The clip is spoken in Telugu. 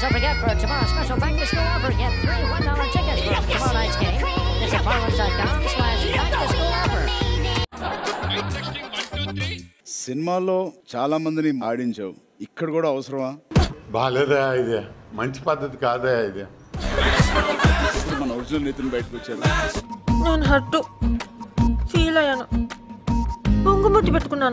Don't forget for tomorrow's special back to school offer, get three $1 tickets for tomorrow night's game. Visit marlins.com slash back to school offer. సినిమాల్లో చాలా మందిని ఆడించావు ఇక్కడ కూడా అవసరమా బాలేదా ఇది మంచి పద్ధతి కాదా ఇది ఇప్పుడు మన ఒరిజినల్ నితిన్ బయటకు వచ్చారు నేను హట్టు ఫీల్ అయ్యాను పొంగుముట్టి పెట్టుకున్నాను